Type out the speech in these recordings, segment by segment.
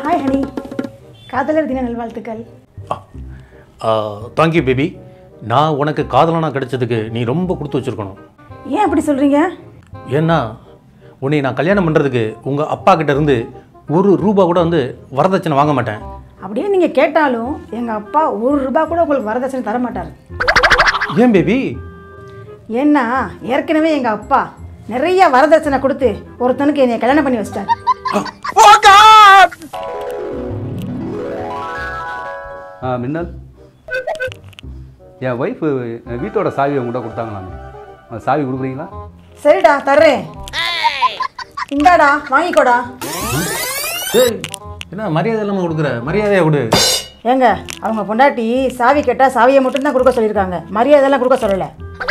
Hi honey காதலர் தின நல்வாழ்த்துக்கள் தேங்க்யூ பேபி நான் உனக்கு காதலனா கிடைச்சதுக்கு நீ ரொம்ப கொடுத்து வச்சிருக்கணும் ஏன் அப்படி சொல்கிறீங்க ஏன்னா உன்னை நான் கல்யாணம் பண்ணுறதுக்கு உங்கள் அப்பா கிட்ட இருந்து ஒரு ரூபா கூட வந்து வரதட்சணை வாங்க மாட்டேன் அப்படியே நீங்கள் கேட்டாலும் எங்கள் அப்பா ஒரு ரூபாய் கூட உங்களுக்கு வரதட்சணை தர மாட்டார் ஏன் பேபி ஏன்னா ஏற்கனவே எங்கள் அப்பா நிறைய வரதட்சணை கொடுத்து ஒருத்தனுக்கு என்னை கல்யாணம் பண்ணி வச்சிட்டார் ஆ மின்னல் என் ஒய்ஃபு வீட்டோட சாவி உங்கள்கிட்ட கொடுத்தாங்களாமே அந்த சாவி கொடுக்குறீங்களா சரிடா தர்றேன் இந்தாடா வாங்கிக்கோடா ஏய் என்ன மரியாதை இல்லாமல் கொடுக்குற மரியாதையை கொடு ஏங்க அவங்க பொண்டாட்டி சாவி கேட்டால் சாவியை மட்டும்தான் கொடுக்க சொல்லியிருக்காங்க மரியாதைலாம் கொடுக்க சொல்லலை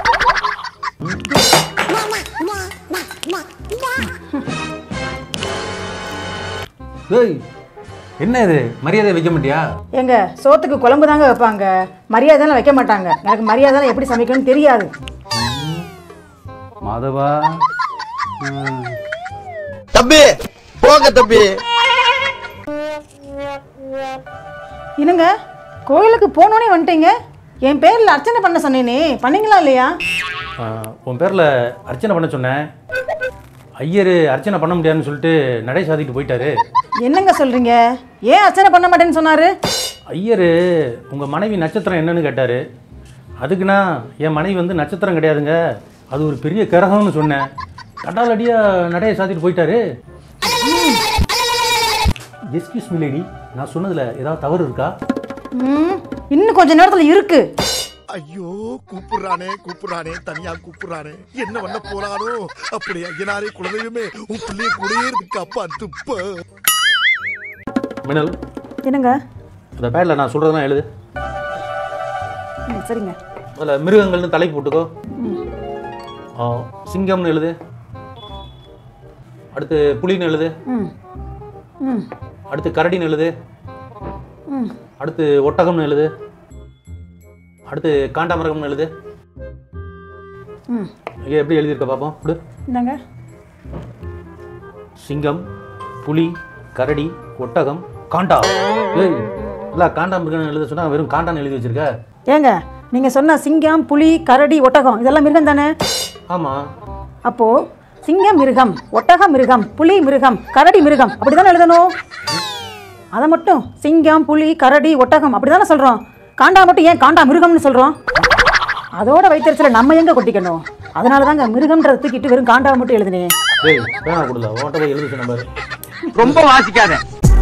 ஏய் என்ன இது மரியாதை வைக்க மாட்டியா ஏங்க சோத்துக்கு குழம்பு தாங்க வைப்பாங்க மரியாதைலாம் வைக்க மாட்டாங்க எனக்கு மரியாதைலாம் எப்படி சமைக்கணும்னு தெரியாது மாதவா ம். தம்பி போங்க தம்பி என்னங்க கோயிலுக்கு போனோடனே வந்துட்டீங்க என் பேரில் அர்ச்சனை பண்ண சொன்னேனே பண்ணீங்களா இல்லையா ஆ, உன் பேரில் அர்ச்சனை பண்ண சொன்னேன் ஐயர் அர்ச்சனை பண்ண முடியாதுன்னு சொல்லிட்டு நடை சாதிட்டு போயிட்டாரு என்னங்க சொல்கிறீங்க ஏன் அர்ச்சனை பண்ண மாட்டேன்னு சொன்னார் ஐயர் உங்கள் மனைவி நட்சத்திரம் என்னன்னு கேட்டார் அதுக்குன்னா என் மனைவி வந்து நட்சத்திரம் கிடையாதுங்க அது ஒரு பெரிய கிரகம்னு சொன்னேன் கட்டாலடியாக நடையை சாத்திட்டு போயிட்டாரு எஸ்கியூஸ் மீ லேடி நான் சொன்னதில் ஏதாவது தவறு இருக்கா ம் இன்னும் கொஞ்ச நேரத்தில் இருக்கு ஐயோ கூப்பிடுறானே கூப்பிடுறானே தனியா கூப்பிடுறானே என்ன பண்ண போறானோ அப்படி ஐயனாரே குலதெய்வமே உன் பிள்ளைய கூடயே இருக்கு அப்பா துப்ப மினல் என்னங்க அந்த பேரில் நான் சொல்கிறதெல்லாம் எழுது ம் சரிங்க அதில் மிருகங்கள்னு தலைப்பு போட்டுக்கோ ஆ, சிங்கம்னு எழுது அடுத்து புலின்னு எழுது ம் ம் அடுத்து கரடின்னு எழுது ம் அடுத்து ஒட்டகம்னு எழுது அடுத்து காண்டாமிருகம்னு எழுது ம் இங்கே எப்படி எழுதியிருக்க பார்ப்போம் கொடு என்னங்க சிங்கம் புலி கரடி ஒட்டகம் காண்டா ஏய் இல்லை காண்டாமிருகம்னு எழுத சொன்னா வெறும் காண்டான்னு எழுதி வச்சிருக்க ஏங்க நீங்கள் சொன்ன சிங்கம் புலி கரடி ஒட்டகம் இதெல்லாம் மிருகம் தானே ஆமாம் அப்போது சிங்கம் மிருகம் ஒட்டக மிருகம் புலி மிருகம் கரடி மிருகம் அப்படி தானே எழுதணும் அதை மட்டும் சிங்கம் புலி கரடி ஒட்டகம் அப்படி தானே சொல்கிறோம் காண்டா மட்டும் ஏன் காண்டா மிருகம்னு சொல்கிறோம் அதோட வைத்தறிச்சல நம்ம எங்கே கொட்டிக்கணும் அதனால தாங்க மிருகம்ன்றதை தூக்கிட்டு வெறும் காண்டா மட்டும் எழுதுனேன் ஏய் வேணா கொடுல உன்கிட்ட போய் எழுதி சொன்ன பாரு ரொம்ப வாசிக்காத